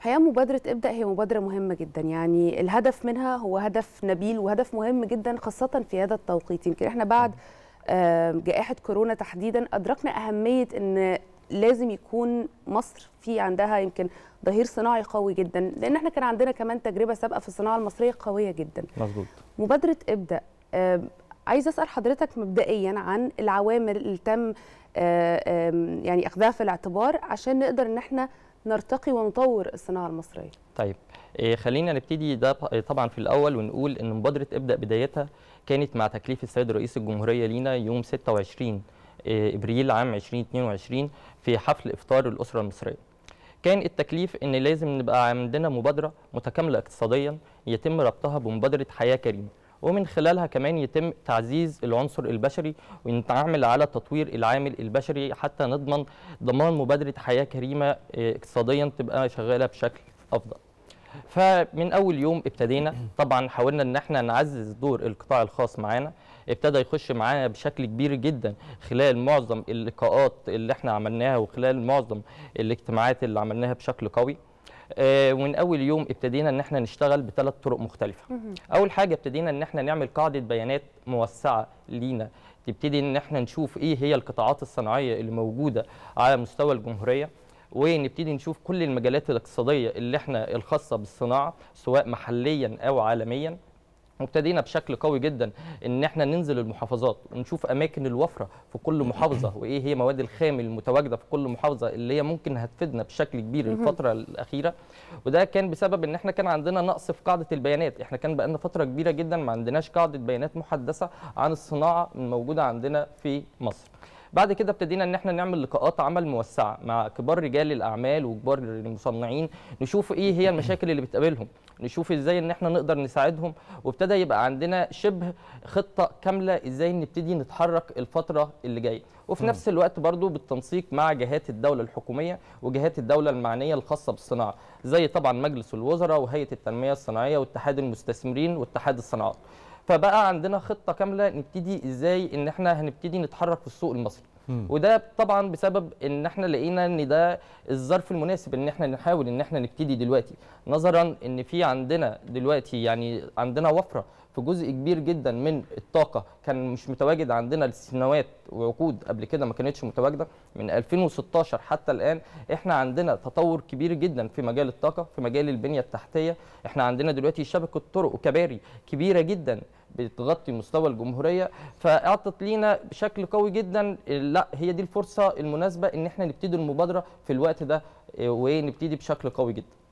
الحقيقه مبادره ابدا هي مبادره مهمه جدا يعني الهدف منها هو هدف نبيل وهدف مهم جدا خاصه في هذا التوقيت يمكن احنا بعد جائحه كورونا تحديدا ادركنا اهميه ان لازم يكون مصر في عندها يمكن ظهير صناعي قوي جدا لان احنا كان عندنا كمان تجربه سابقه في الصناعه المصريه قويه جدا مظبوط مبادره ابدا عايزه اسال حضرتك مبدئيا عن العوامل اللي تم يعني اخذها في الاعتبار عشان نقدر ان احنا نرتقي ونطور الصناعه المصريه طيب خلينا نبتدي ده طبعا في الاول ونقول ان مبادره ابدا بدايتها كانت مع تكليف السيد رئيس الجمهوريه لينا يوم 26 ابريل عام 2022 في حفل افطار الاسره المصريه. كان التكليف ان لازم نبقى عندنا مبادره متكامله اقتصاديا يتم ربطها بمبادره حياه كريمه. ومن خلالها كمان يتم تعزيز العنصر البشري ونتعامل على تطوير العامل البشري حتى نضمن ضمان مبادره حياه كريمه اقتصاديا تبقى شغاله بشكل افضل. فمن اول يوم ابتدينا طبعا حاولنا ان احنا نعزز دور القطاع الخاص معانا ابتدى يخش معانا بشكل كبير جدا خلال معظم اللقاءات اللي احنا عملناها وخلال معظم الاجتماعات اللي عملناها بشكل قوي آه ومن اول يوم ابتدينا ان احنا نشتغل بثلاث طرق مختلفه اول حاجه ابتدينا ان احنا نعمل قاعده بيانات موسعه لينا تبتدي ان احنا نشوف ايه هي القطاعات الصناعيه اللي موجوده على مستوى الجمهوريه ونبتدي نشوف كل المجالات الاقتصاديه اللي احنا الخاصه بالصناعه سواء محليا او عالميا وابتدينا بشكل قوي جدا ان احنا ننزل المحافظات ونشوف اماكن الوفره في كل محافظه وايه هي مواد الخام المتواجده في كل محافظه اللي هي ممكن هتفيدنا بشكل كبير الفتره الاخيره وده كان بسبب ان احنا كان عندنا نقص في قاعده البيانات احنا كان بقالنا فتره كبيره جدا ما عندناش قاعده بيانات محدثه عن الصناعه الموجوده عندنا في مصر بعد كده ابتدينا ان احنا نعمل لقاءات عمل موسعه مع كبار رجال الاعمال وكبار المصنعين نشوف ايه هي المشاكل اللي بتقابلهم نشوف ازاي ان احنا نقدر نساعدهم وابتدى يبقى عندنا شبه خطه كامله ازاي نبتدي نتحرك الفتره اللي جايه وفي نفس الوقت برضو بالتنسيق مع جهات الدوله الحكوميه وجهات الدوله المعنيه الخاصه بالصناعه زي طبعا مجلس الوزراء وهيئه التنميه الصناعيه واتحاد المستثمرين واتحاد الصناعات فبقى عندنا خطه كامله نبتدي ازاي ان احنا هنبتدي نتحرك في السوق المصري م. وده طبعا بسبب ان احنا لقينا ان ده الظرف المناسب ان احنا نحاول ان احنا نبتدي دلوقتي نظرا ان في عندنا دلوقتي يعني عندنا وفره في جزء كبير جدا من الطاقه كان مش متواجد عندنا لسنوات وعقود قبل كده ما كانتش متواجده من 2016 حتى الان احنا عندنا تطور كبير جدا في مجال الطاقه في مجال البنيه التحتيه احنا عندنا دلوقتي شبكه طرق وكباري كبيره جدا بتغطي مستوى الجمهوريه فاعطت لينا بشكل قوي جدا لا هي دي الفرصه المناسبه ان احنا نبتدي المبادره في الوقت ده ونبتدي بشكل قوي جدا